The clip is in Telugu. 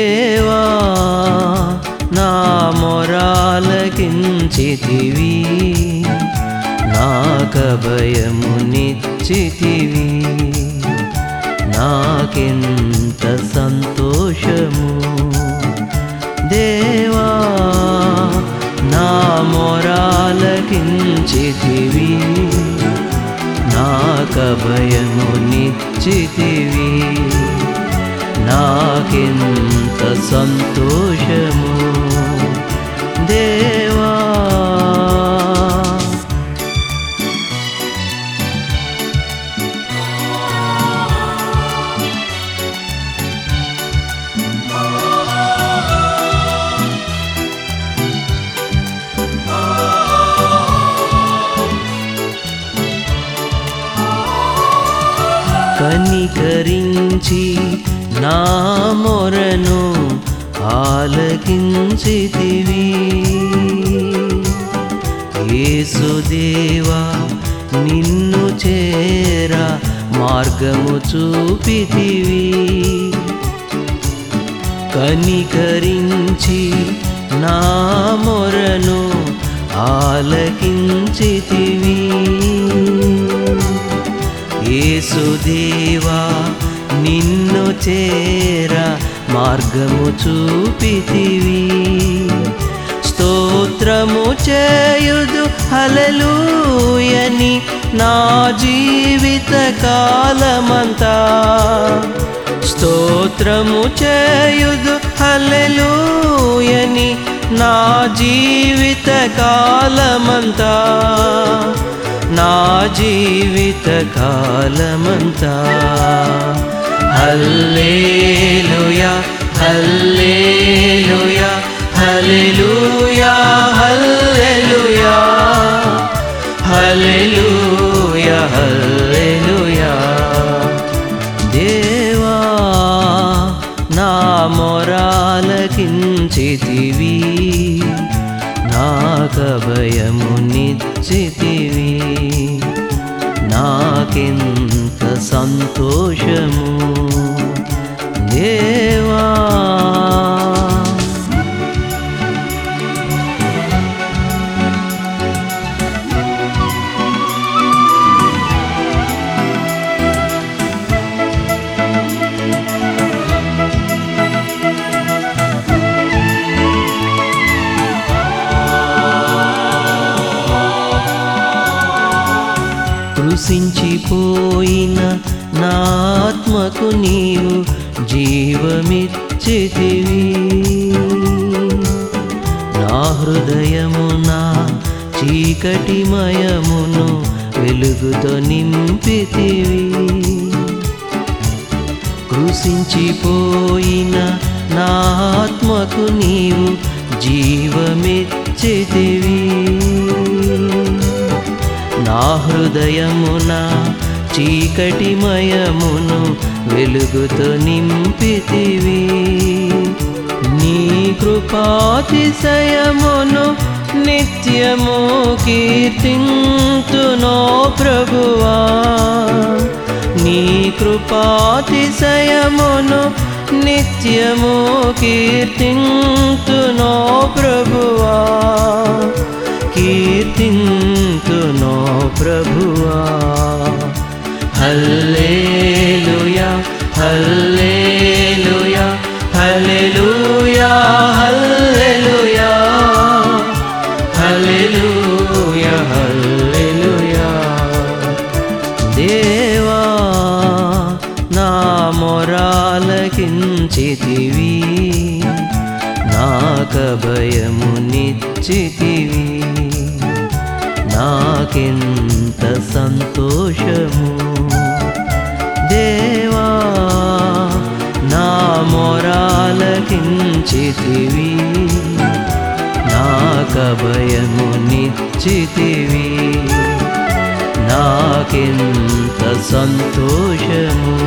దేవా నా మొరాలకించితివి నాకభయము నిచ్చితివి నాకెంత సంతోషము దేవా నా మొరాలకించితివి నాకభయము నిచ్చితివి నాకెంత సంతోషము దేవా కనికరించి నా మొరను ఆలకించితివి యేసుదేవా నిన్ను చేర మార్గము చూపితివి కనికరించి నా మొరను ఆలకించితివి యేసుదేవా నిన్ను చేర మార్గము చూపితివి స్తోత్రము చేయుదు హలలుయని నా జీవిత కాలమంతా స్తోత్రము చేయుదు హల్లెలూయని నా జీవిత కాలమంతా నా జీవిత కాలమంతా హల్లేలుయా హల్లేలుయా హల్లెలూయా హల్లెలూయా హల్లెలూయా హల్లెలూయా దేవా నా మొరాలకించితివి నాకభయము నిచ్చితివి నాకెంత సంతోషము దేవా కృషించిపోయిన నా ఆత్మకు నీవు జీవమిచ్చితివి నా హృదయమున చీకటిమయమును వెలుగుతో నింపితివి కృషించిపోయిన నా ఆత్మకు నీవు జీవమిచ్చితివి నా హృదయమున చీకటిమయమును వెలుగుతో నింపితివి నీ కృపాతిశయమును నిత్యము కీర్తింతునో ప్రభువా నీ కృపాతిశయమును నిత్యము కీర్తింతునో ప్రభువా కీర్తింతునో ప్రభువా హల్లేలుయా హల్లేలుయా హల్లెలూయా హల్లెలూయా హల్లెలూయా హల్లెలూయా దేవా నా మొరాలకించితివి నాకభయము నిచ్చితివి నాకెంత సంతోషము దేవా నా మొరాలకించితివి నాకభయము నిచ్చితివి నాకెంత సంతోషము